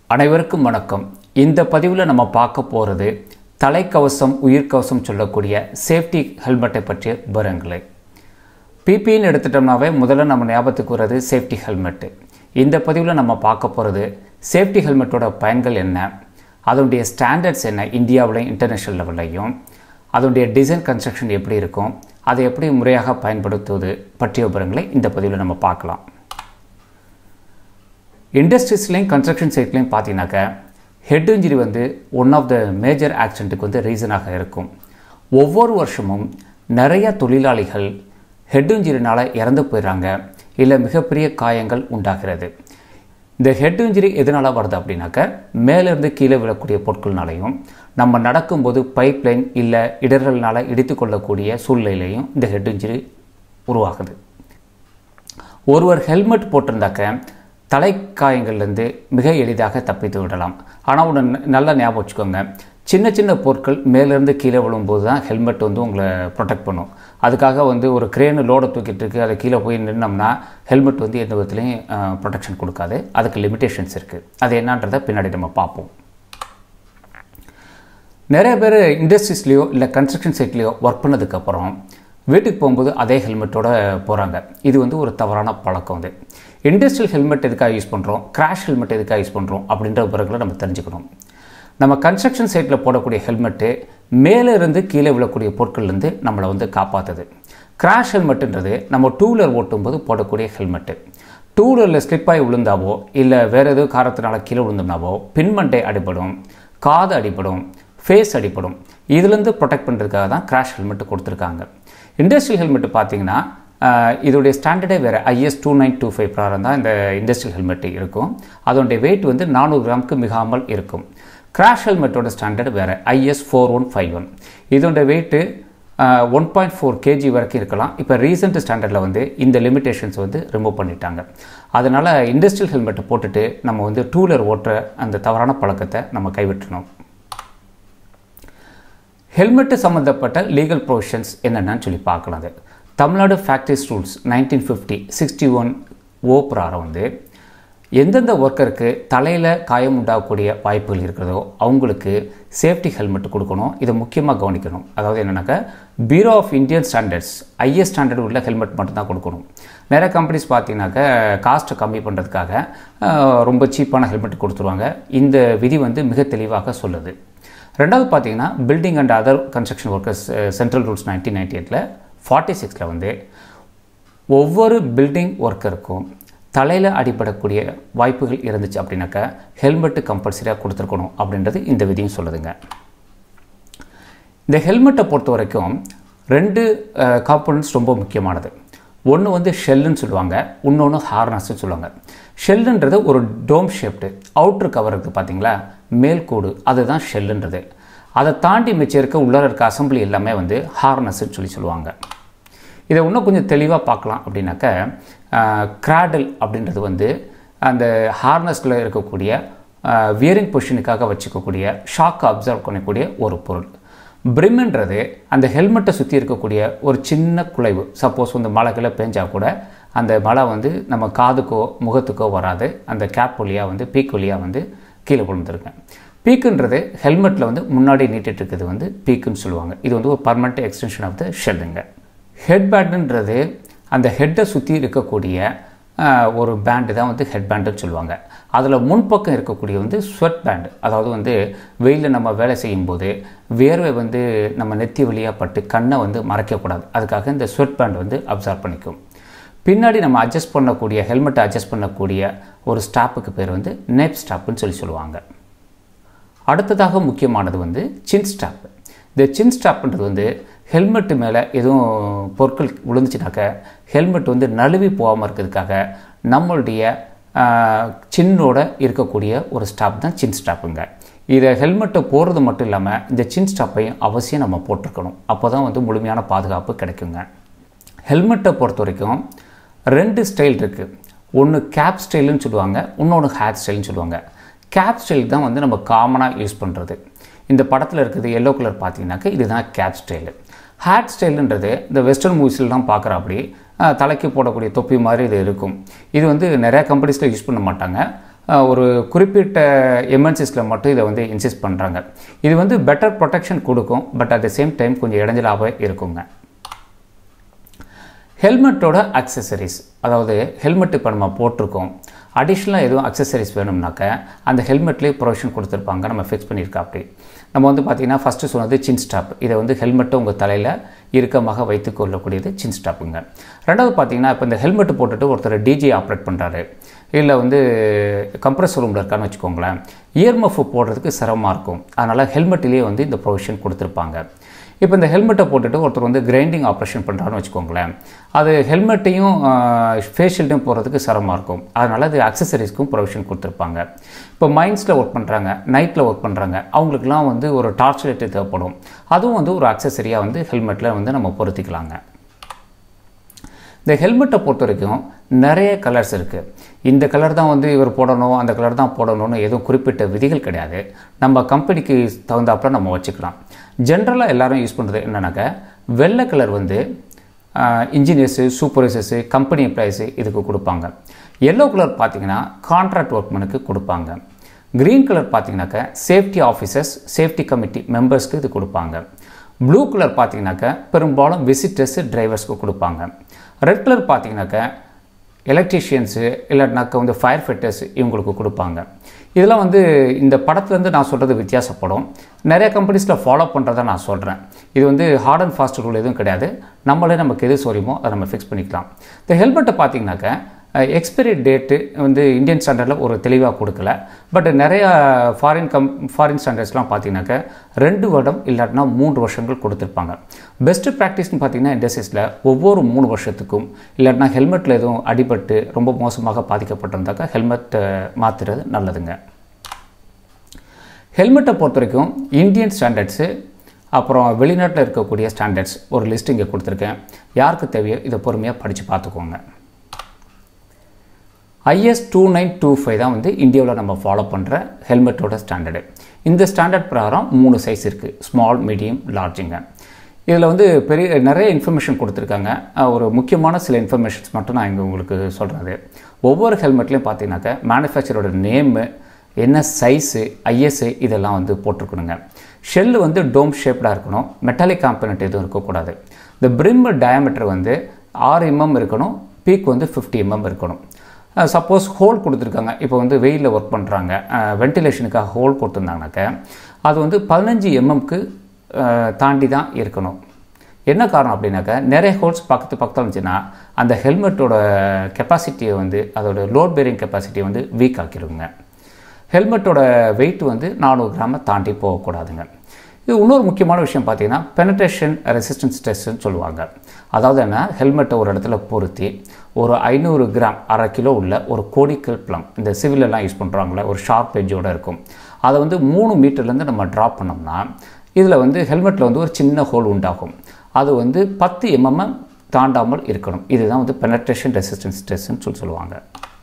அனைவருக்கும் வணக்கம் இந்த பதிவில் நம்ம பார்க்க போகிறது தலைக்கவசம் உயிர்க்கவசம் சொல்லக்கூடிய சேஃப்டி ஹெல்மெட்டை பற்றிய விவரங்களை பிபின்னு எடுத்துட்டோம்னாவே முதல்ல நம்ம ஞாபகத்துக்கு வர்றது சேஃப்டி ஹெல்மெட்டு இந்த பதிவில் நம்ம பார்க்க போகிறது சேஃப்டி ஹெல்மெட்டோட பயன்கள் என்ன அதனுடைய ஸ்டாண்டர்ட்ஸ் என்ன இந்தியாவிலையும் இன்டர்நேஷ்னல் லெவல்லையும் அதனுடைய டிசைன் கன்ஸ்ட்ரக்ஷன் எப்படி இருக்கும் அதை எப்படி முறையாக பயன்படுத்துவது பற்றிய விவரங்களை இந்த பதிவில் நம்ம பார்க்கலாம் இண்டஸ்ட்ரீஸ்லேயும் கன்ஸ்ட்ரக்ஷன் சைட்லேயும் பார்த்தீங்கன்னாக்கா ஹெட் இன்ஜுரி வந்து ஒன் ஆஃப் த மேஜர் ஆக்சிடெண்ட்டுக்கு வந்து ரீசனாக இருக்கும் ஒவ்வொரு வருஷமும் நிறைய தொழிலாளிகள் ஹெட் இன்ஜுரினால் இறந்து போயிடுறாங்க இல்லை மிகப்பெரிய காயங்கள் உண்டாகிறது இந்த ஹெட் இன்ஜுரி எதனால் வருது அப்படின்னாக்க மேலேருந்து கீழே விழக்கூடிய பொருட்கள்னாலையும் நம்ம நடக்கும்போது பைப் லைன் இல்லை இடர்கள்னால் இடித்து கொள்ளக்கூடிய சூழ்நிலையிலையும் இந்த ஹெட் இன்ஜுரி உருவாகுது ஒருவர் ஹெல்மெட் போட்டிருந்தாக்க தலைக்காயங்கள்லேருந்து மிக எளிதாக தப்பித்து விடலாம் ஆனால் ஒன்று நல்லா ஞாபகம் வச்சுக்கோங்க சின்ன சின்ன பொருட்கள் மேலேருந்து கீழே விழும்போது தான் ஹெல்மெட் வந்து உங்களை ப்ரொடெக்ட் பண்ணும் அதுக்காக வந்து ஒரு கிரேனு லோடை தூக்கிட்டு இருக்கு அதை கீழே போய் நின்னோம்னா ஹெல்மெட் வந்து எந்த விதத்துலையும் ப்ரொடெக்ஷன் கொடுக்காது அதுக்கு லிமிட்டேஷன்ஸ் இருக்குது அது என்னன்றதை பின்னாடி நம்ம பார்ப்போம் நிறைய பேர் இண்டஸ்ட்ரீஸ்லேயோ இல்லை கன்ஸ்ட்ரக்ஷன் சைட்லேயோ ஒர்க் பண்ணதுக்கப்புறம் வீட்டுக்கு போகும்போது அதே ஹெல்மெட்டோட போகிறாங்க இது வந்து ஒரு தவறான பழக்கம் வந்து இண்டஸ்ட்ரியல் ஹெல்மெட் எதுக்காக யூஸ் பண்ணுறோம் கிராஷ் ஹெல்மெட் எதுக்காக யூஸ் பண்ணுறோம் அப்படின்ற பிறகுல நம்ம தெரிஞ்சுக்கணும் நம்ம கன்ஸ்ட்ரக்ஷன் சைட்டில் போடக்கூடிய ஹெல்மெட்டு மேலே இருந்து கீழே விழக்கூடிய பொருட்கள்லேருந்து நம்மளை வந்து காப்பாற்றுது கிராஷ் ஹெல்மெட்டுன்றது நம்ம டூ வீலர் ஓட்டும்போது போடக்கூடிய ஹெல்மெட்டு டூ வீலரில் ஸ்லிப்பாகி விழுந்தாவோ இல்லை வேறு எதுவும் காரத்தினால கீழே விழுந்தோம்னாவோ பின்மண்டை அடிபடும் காது அடிபடும் ஃபேஸ் அடிபடும் இதுலேருந்து ப்ரொடெக்ட் பண்ணுறதுக்காக தான் கிராஷ் ஹெல்மெட்டு கொடுத்துருக்காங்க இண்டஸ்ட்ரியல் ஹெல்மெட்டு பார்த்தீங்கன்னா இதோடைய ஸ்டாண்டர்டே வேறு IS two nine two five ப்ராரம் தான் இந்த இண்டஸ்ட்ரியல் ஹெல்மெட்டு இருக்கும் அதோடைய வெயிட் வந்து நானூறு கிராமுக்கு மிகாமல் இருக்கும் கிராஷ் ஹெல்மெட்டோட ஸ்டாண்டர்ட் வேறு IS four one five one இதோட weight one point four kg வரைக்கும் இருக்கலாம் இப்போ ரீசெண்ட் ஸ்டாண்டர்டில் வந்து இந்த லிமிடேஷன்ஸ் வந்து ரிமூவ் பண்ணிட்டாங்க அதனால் இண்டஸ்ட்ரியல் ஹெல்மெட்டை போட்டுட்டு நம்ம வந்து டூ வீலர் ஓட்டுற அந்த தவறான பழக்கத்தை நம்ம கைவிட்டணும் ஹெல்மெட்டு சம்மந்தப்பட்ட லீகல் ப்ரொவிஷன்ஸ் என்னென்னு சொல்லி பார்க்கலாம் அது Tamil Nadu factories rules nineteen fifty sixty one ஓ பிரகாரம் வந்து எந்தெந்த ஒர்க்கருக்கு தலையில் காயம் உண்டாகக்கூடிய வாய்ப்புகள் இருக்கிறதோ அவங்களுக்கு சேஃப்டி ஹெல்மெட் கொடுக்கணும் இதை முக்கியமாக கவனிக்கணும் அதாவது என்னென்னாக்கா bureau of Indian standards IS standard உள்ள ஹெல்மெட் மட்டும்தான் கொடுக்கணும் நிறைய கம்பெனிஸ் பார்த்தீங்கன்னாக்கா காஸ்ட்டை கம்மி பண்ணுறதுக்காக ரொம்ப சீப்பான ஹெல்மெட் கொடுத்துருவாங்க இந்த விதி வந்து மிக தெளிவாக சொல்லுது ரெண்டாவது பார்த்தீங்கன்னா building and other construction workers central rules nineteen ninety எயிட்டில் ஃபார்ட்டி சிக்ஸில் வந்து ஒவ்வொரு பில்டிங் ஒர்க்கருக்கும் தலையில் அடிபடக்கூடிய வாய்ப்புகள் இருந்துச்சு அப்படின்னாக்கா ஹெல்மெட்டு கம்பல்சரியாக கொடுத்துருக்கணும் அப்படின்றது இந்த விதியும் சொல்லுதுங்க இந்த ஹெல்மெட்டை பொறுத்த வரைக்கும் ரெண்டு காம்பனன்ட்ஸ் ரொம்ப முக்கியமானது ஒன்று வந்து ஷெல்லுன்னு சொல்லுவாங்க இன்னொன்று ஹார்னஸ்ன்னு சொல்லுவாங்க ஷெல்லுன்றது ஒரு டோம் ஷேப்டு அவுட்ரு கவர் இருக்குது பார்த்தீங்களா மேல்கூடு அதுதான் ஷெல்லுன்றது அதை தாண்டி மிச்சம் இருக்க உள்ளே இருக்க அசம்பிளி எல்லாமே வந்து ஹார்னஸ்ன்னு சொல்லி சொல்லுவாங்க இதை இன்னும் கொஞ்சம் தெளிவாக பார்க்கலாம் அப்படின்னாக்க கிராடல் அப்படின்றது வந்து அந்த ஹார்னஸில் இருக்கக்கூடிய வியரிங் பொசிஷனுக்காக வச்சுக்கக்கூடிய ஷாக்கை அப்சர்வ் பண்ணக்கூடிய ஒரு பொருள் பிரிம்ன்றது அந்த ஹெல்மெட்டை சுற்றி இருக்கக்கூடிய ஒரு சின்ன குலைவு சப்போஸ் வந்து மழைகளை பெஞ்சால் கூட அந்த மழை வந்து நம்ம காதுக்கோ முகத்துக்கோ வராது அந்த கேப் வழியாக வந்து பீக் வழியாக வந்து கீழே விழுந்துருக்கேன் பீக்குன்றது ஹெல்மெட்டில் வந்து முன்னாடி நீட்டிட்டு இருக்கிறது வந்து பீக்குன்னு சொல்லுவாங்க இது வந்து ஒரு பர்மனெண்ட் எக்ஸ்டென்ஷன் ஆஃப் த ஷெல்லுங்க ஹெட் பேண்டுன்றது அந்த ஹெட்டை சுற்றி இருக்கக்கூடிய ஒரு பேண்டு தான் வந்து ஹெட் பேண்டுன்னு சொல்லுவாங்க அதில் முன்பக்கம் இருக்கக்கூடிய வந்து ஸ்வெட் பேண்டு அதாவது வந்து வெயிலில் நம்ம வேலை செய்யும்போது வேர்வை வந்து நம்ம நெத்தி வழியாக பட்டு கண்ணை வந்து மறைக்கக்கூடாது அதுக்காக இந்த ஸ்வெட் பேண்ட் வந்து அப்சர்வ் பண்ணிக்கும் பின்னாடி நம்ம அட்ஜஸ்ட் பண்ணக்கூடிய ஹெல்மெட்டை அட்ஜஸ்ட் பண்ணக்கூடிய ஒரு ஸ்டாப்புக்கு பேர் வந்து நெப் ஸ்டாப்புன்னு சொல்லி சொல்லுவாங்க அடுத்ததாக முக்கியமானது வந்து சின் ஸ்டாப் இந்த சின் ஸ்டாப்ன்றது வந்து ஹெல்மெட்டு மேலே எதுவும் பொருட்கள் விழுந்துச்சுனாக்க ஹெல்மெட் வந்து நழுவி போகாமல் இருக்கிறதுக்காக நம்மளுடைய சின்னோட இருக்கக்கூடிய ஒரு ஸ்டாப் தான் சின் ஸ்டாப்புங்க இதை ஹெல்மெட்டை போடுறது மட்டும் இல்லாமல் இந்த சின் ஸ்டாப்பையும் அவசியம் நம்ம போட்டிருக்கணும் அப்போ தான் வந்து முழுமையான பாதுகாப்பு கிடைக்குங்க ஹெல்மெட்டை பொறுத்த வரைக்கும் ரெண்டு ஸ்டைல் இருக்குது ஒன்று கேப் ஸ்டைலுன்னு சொல்லுவாங்க இன்னொன்று ஹேட் ஸ்டைல்னு சொல்லுவாங்க கேப் ஸ்டைல் தான் வந்து நம்ம காமனாக யூஸ் பண்ணுறது இந்த படத்தில் இருக்கிறது எல்லோ கலர் பார்த்தீங்கன்னாக்க இதுதான் கேப் ஸ்டைலு ஹேட் ஸ்டைலுன்றது இந்த வெஸ்டர்ன் மூவிஸ்லாம் பார்க்குற அப்படி தலைக்கு போடக்கூடிய தொப்பி மாதிரி இது இருக்கும் இது வந்து நிறையா கம்பெனிஸில் யூஸ் பண்ண மாட்டாங்க ஒரு குறிப்பிட்ட எமர்ஜென்சிஸில் மட்டும் இதை வந்து இன்சிஸ்ட் பண்ணுறாங்க இது வந்து பெட்டர் ப்ரொடெக்ஷன் கொடுக்கும் but at the same time கொஞ்சம் இடைஞ்சலாகவே இருக்குங்க ஹெல்மெட்டோட அக்சசரிஸ் அதாவது ஹெல்மெட் இப்போ நம்ம போட்டிருக்கோம் அடிஷ்னலாக எதுவும் அக்சசரிஸ் வேணும்னாக்க அந்த ஹெல்மெட்லேயே ப்ரொவிஷன் கொடுத்துருப்பாங்க நம்ம ஃபிக்ஸ் பண்ணியிருக்கா அப்படி நம்ம வந்து பார்த்திங்கன்னா ஃபஸ்ட்டு சொன்னது சின் ஸ்டாப் இதை வந்து ஹெல்மெட்டை உங்கள் தலையில் இறுக்கமாக வைத்து கொள்ளக்கூடியது சின் ஸ்டாப்புங்க ரெண்டாவது பார்த்தீங்கன்னா இப்போ இந்த ஹெல்மெட் போட்டுட்டு ஒருத்தர் டிஜி ஆப்ரேட் பண்ணுறாரு இல்லை வந்து கம்ப்ரஸர் ரூமில் இருக்கான்னு வச்சுக்கோங்களேன் இயர்மஃப் போடுறதுக்கு சிரமமாக இருக்கும் அதனால் ஹெல்மெட்டிலேயே வந்து இந்த ப்ரொவிஷன் கொடுத்துருப்பாங்க இப்போ இந்த ஹெல்மெட்டை போட்டுட்டு ஒருத்தர் வந்து கிரைண்டிங் ஆப்ரேஷன் பண்ணுறான்னு வச்சுக்கோங்களேன் அது ஹெல்மெட்டையும் ஃபேஸ் ஷீல்டையும் போடுறதுக்கு சிரமமாக இருக்கும் அதனால் அது அக்சசரிஸ்க்கும் ப்ரொவிஷன் கொடுத்துருப்பாங்க இப்போ மைன்ஸில் ஒர்க் பண்ணுறாங்க நைட்டில் ஒர்க் பண்ணுறாங்க அவங்களுக்குலாம் வந்து ஒரு டார்ச் லைட்டு தேவைப்படும் அதுவும் வந்து ஒரு அக்சசரியாக வந்து ஹெல்மெட்டில் வந்து நம்ம பொருத்திக்கலாங்க இந்த ஹெல்மெட்டை பொறுத்த வரைக்கும் நிறைய கலர்ஸ் இருக்குது இந்த கலர் தான் வந்து இவர் போடணும் அந்த கலர் தான் போடணும்னு எதுவும் குறிப்பிட்ட விதிகள் கிடையாது நம்ம கம்பெனிக்கு தகுந்தாப்புல நம்ம வச்சுக்கலாம் ஜென்ரலாக எல்லாரும் யூஸ் பண்ணுறது என்னன்னாக்கா வெள்ளை கலர் வந்து இன்ஜினியர்ஸு சூப்பர்வைசர்ஸு கம்பெனி எம்ப்ளாயிஸு இதுக்கு கொடுப்பாங்க எல்லோ கலர் பார்த்தீங்கன்னா கான்ட்ராக்ட் ஒர்க்மனுக்கு கொடுப்பாங்க க்ரீன் கலர் பார்த்தீங்கன்னாக்கா சேஃப்டி ஆஃபீஸர்ஸ் சேஃப்டி கமிட்டி மெம்பர்ஸ்க்கு இது கொடுப்பாங்க ப்ளூ கலர் பார்த்தீங்கன்னாக்கா பெரும்பாலும் விசிட்டர்ஸு டிரைவர்ஸ்க்கு கொடுப்பாங்க ரெட் கலர் பார்த்தீங்கன்னாக்கா எலக்ட்ரீஷியன்ஸு இல்லைனாக்கா வந்து ஃபயர் ஃபிட்டர்ஸ் இவங்களுக்கு கொடுப்பாங்க இதெல்லாம் வந்து இந்த படத்துலேருந்து நான் சொல்கிறது வித்தியாசப்படும் நிறைய கம்பெனிஸில் ஃபாலோ பண்ணுறதை நான் சொல்கிறேன் இது வந்து ஹார்ட் அண்ட் ஃபாஸ்ட் ரூல் எதுவும் கிடையாது நம்மளே நமக்கு எது சொல்லியுமோ அதை நம்ம ஃபிக்ஸ் பண்ணிக்கலாம் இந்த ஹெல்மெட்டை பார்த்தீங்கன்னாக்கா எக்ஸ்பைரி டேட்டு வந்து இந்தியன் ஸ்டாண்டர்டில் ஒரு தெளிவாக கொடுக்கல பட் நிறைய ஃபாரின் கம் ஃபாரின் ஸ்டாண்டர்ட்ஸ்லாம் பார்த்தீங்கன்னாக்கா ரெண்டு வருடம் இல்லாட்டினா மூன்று வருஷங்கள் கொடுத்துருப்பாங்க பெஸ்ட்டு ப்ராக்டிஸ்னு பார்த்தீங்கன்னா இண்டஸ்ட்ரீஸில் ஒவ்வொரு மூணு வருஷத்துக்கும் இல்லாட்டினா ஹெல்மெட்டில் எதுவும் அடிபட்டு ரொம்ப மோசமாக பாதிக்கப்பட்டிருந்தாக்கா ஹெல்மெட் மாற்றுறது நல்லதுங்க ஹெல்மெட்டை பொறுத்த வரைக்கும் இந்தியன் ஸ்டாண்டர்ட்ஸு அப்புறம் வெளிநாட்டில் இருக்கக்கூடிய ஸ்டாண்டர்ட்ஸ் ஒரு லிஸ்ட் இங்கே கொடுத்துருக்கேன் யாருக்கு தேவையோ இதை பொறுமையாக படித்து பார்த்துக்கோங்க IS two nine two five தான் வந்து இந்தியாவில் நம்ம ஃபாலோ பண்ணுற ஹெல்மெட்டோட ஸ்டாண்டர்டு இந்த ஸ்டாண்டர்ட் பிரகாரம் மூணு சைஸ் இருக்குது ஸ்மால் மீடியம் லார்ஜுங்க இதில் வந்து பெரிய நிறைய இன்ஃபர்மேஷன் கொடுத்துருக்காங்க ஒரு முக்கியமான சில இன்ஃபர்மேஷன்ஸ் மட்டும் நான் இங்கே உங்களுக்கு சொல்கிறது ஒவ்வொரு ஹெல்மெட்லேயும் பார்த்தீங்கன்னாக்கா மேனுஃபேக்சரோட நேமு என்ன சைஸு ஐஎஸ்ஐ இதெல்லாம் வந்து போட்டிருக்கணுங்க ஷெல்லு வந்து டோம் ஷேப்டாக இருக்கணும் மெட்டாலிக் காம்பனண்ட் எதுவும் இருக்கக்கூடாது இந்த பிரிம் டயமீட்டர் வந்து ஆறு எம்எம் இருக்கணும் பீக் வந்து ஃபிஃப்டி எம்எம் இருக்கணும் சப்போஸ் ஹோல் கொடுத்துருக்காங்க இப்போ வந்து வெயிலில் ஒர்க் பண்ணுறாங்க வென்டிலேஷனுக்காக ஹோல் கொடுத்துருந்தாங்கனாக்க அது வந்து பதினஞ்சு எம்எம்க்கு தாண்டி தான் இருக்கணும் என்ன காரணம் அப்படின்னாக்கா நிறைய ஹோல்ஸ் பக்கத்து பக்கத்தில் இருந்துச்சுன்னா அந்த ஹெல்மெட்டோட கெப்பாசிட்டியை வந்து அதோட லோட் பேரிங் கெப்பாசிட்டியை வந்து வீக் ஆக்கிடுங்க ஹெல்மெட்டோட வெயிட் வந்து நானூறு கிராமை தாண்டி போகக்கூடாதுங்க இது இன்னொரு முக்கியமான விஷயம் பார்த்தீங்கன்னா பெனட்ரேஷன் ரெசிஸ்டன்ஸ் டெஸ்ட்னு சொல்லுவாங்க அதாவது என்ன ஹெல்மெட்டை ஒரு இடத்துல பொருத்தி ஒரு ஐநூறு கிராம் அரை கிலோ உள்ள ஒரு கோடிக்கல் ப்ளம் இந்த சிவிலெல்லாம் யூஸ் பண்ணுறாங்களே ஒரு ஷார்ப் எஜ்ஜோடு இருக்கும் அதை வந்து மூணு மீட்டர்லேருந்து நம்ம ட்ராப் பண்ணோம்னா இதில் வந்து ஹெல்மெட்டில் வந்து ஒரு சின்ன ஹோல் உண்டாகும் அது வந்து பத்து எம்எம் தாண்டாமல் இருக்கணும் இதுதான் வந்து பெனட்ரேஷன் ரெசிஸ்டன்ஸ் டெஸ்ட்னு சொல்லி சொல்லுவாங்க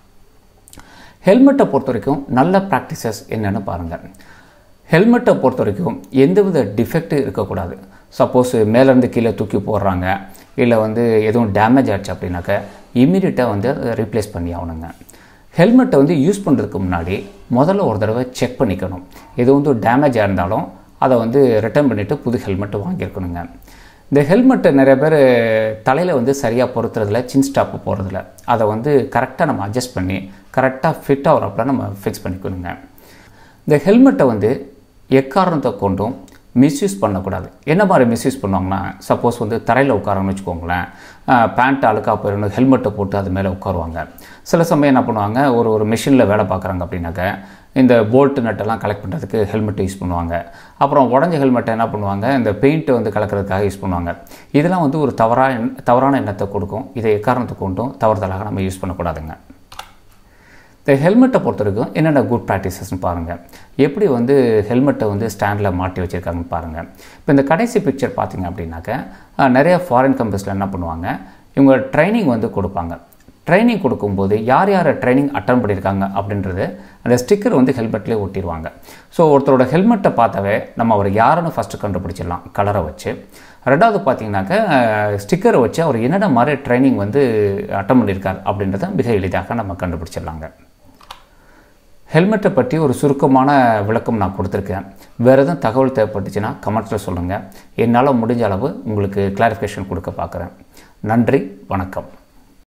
ஹெல்மெட்டை பொறுத்த வரைக்கும் நல்ல ப்ராக்டிசஸ் என்னென்னு பாருங்கள் ஹெல்மெட்டை பொறுத்த வரைக்கும் எந்தவித டிஃபெக்ட் இருக்கக்கூடாது சப்போஸ் மேலேருந்து கீழே தூக்கி போடுறாங்க இல்லை வந்து எதுவும் டேமேஜ் ஆச்சு அப்படின்னாக்க இமீடியட்டாக வந்து அதை ரீப்ளேஸ் பண்ணி ஆகணுங்க ஹெல்மெட்டை வந்து யூஸ் பண்ணுறதுக்கு முன்னாடி முதல்ல ஒரு தடவை செக் பண்ணிக்கணும் எது வந்து டேமேஜாக இருந்தாலும் அதை வந்து ரிட்டர்ன் பண்ணிவிட்டு புது ஹெல்மெட்டு வாங்கியிருக்கணுங்க இந்த ஹெல்மெட்டை நிறைய பேர் தலையில் வந்து சரியாக பொறுத்துறதில்ல சின் ஸ்டாப்பு போடுறதில்ல அதை வந்து கரெக்டாக நம்ம அட்ஜஸ்ட் பண்ணி கரெக்டாக ஃபிட் ஆகிறப்பல நம்ம ஃபிக்ஸ் பண்ணிக்கணுங்க இந்த ஹெல்மெட்டை வந்து எக்காரணத்தை கொண்டும் மிஸ்யூஸ் பண்ணக்கூடாது என்ன மாதிரி மிஸ்யூஸ் பண்ணுவாங்கன்னா சப்போஸ் வந்து தரையில் உட்காரன்னு வச்சுக்கோங்களேன் பேண்ட் அழுக்காக போயிடணும் ஹெல்மெட்டை போட்டு அது மேலே உட்காருவாங்க சில சமயம் என்ன பண்ணுவாங்க ஒரு ஒரு மிஷினில் வேலை பார்க்குறாங்க அப்படின்னாக்க இந்த போல்ட்டு நட்டெல்லாம் கலெக்ட் பண்ணுறதுக்கு ஹெல்மெட் யூஸ் பண்ணுவாங்க அப்புறம் உடஞ்ச ஹெல்மெட்டை என்ன பண்ணுவாங்க இந்த பெயிண்ட்டை வந்து கலக்கிறதுக்காக யூஸ் பண்ணுவாங்க இதெல்லாம் வந்து ஒரு தவறான தவறான எண்ணத்தை கொடுக்கும் இதை எக்காரணத்தை கொண்டும் தவறுதலாக நம்ம யூஸ் பண்ணக்கூடாதுங்க இந்த ஹெல்மெட்டை பொறுத்த வரைக்கும் என்னென்ன குட் ப்ராக்டிசஸ்னு பாருங்கள் எப்படி வந்து ஹெல்மெட்டை வந்து ஸ்டாண்டில் மாட்டி வச்சுருக்காங்கன்னு பாருங்கள் இப்போ இந்த கடைசி பிக்சர் பார்த்தீங்க அப்படின்னாக்க நிறைய ஃபாரின் கம்பெனிஸில் என்ன பண்ணுவாங்க இவங்க ட்ரைனிங் வந்து கொடுப்பாங்க ட்ரைனிங் கொடுக்கும்போது யார் யார் ட்ரைனிங் அட்டன் பண்ணியிருக்காங்க அப்படின்றது அந்த ஸ்டிக்கர் வந்து ஹெல்மெட்லேயே ஒட்டிடுவாங்க ஸோ ஒருத்தரோட ஹெல்மெட்டை பார்த்தாவே நம்ம அவர் யாருன்னு ஃபஸ்ட்டு கண்டுபிடிச்சிடலாம் கலரை வச்சு ரெண்டாவது பார்த்தீங்கன்னாக்க ஸ்டிக்கரை வச்சு அவர் என்னென்ன மாதிரி ட்ரைனிங் வந்து அட்டன் பண்ணியிருக்கார் அப்படின்றத மிக எளிதாக நம்ம கண்டுபிடிச்சிடலாங்க ஹெல்மெட்டை பற்றி ஒரு சுருக்கமான விளக்கம் நான் கொடுத்துருக்கேன் வேறு எதுவும் தகவல் தேவைப்பட்டுச்சுன்னா கமெண்ட்ஸில் சொல்லுங்கள் என்னால் முடிஞ்ச அளவு உங்களுக்கு கிளாரிஃபிகேஷன் கொடுக்க பார்க்குறேன் நன்றி வணக்கம்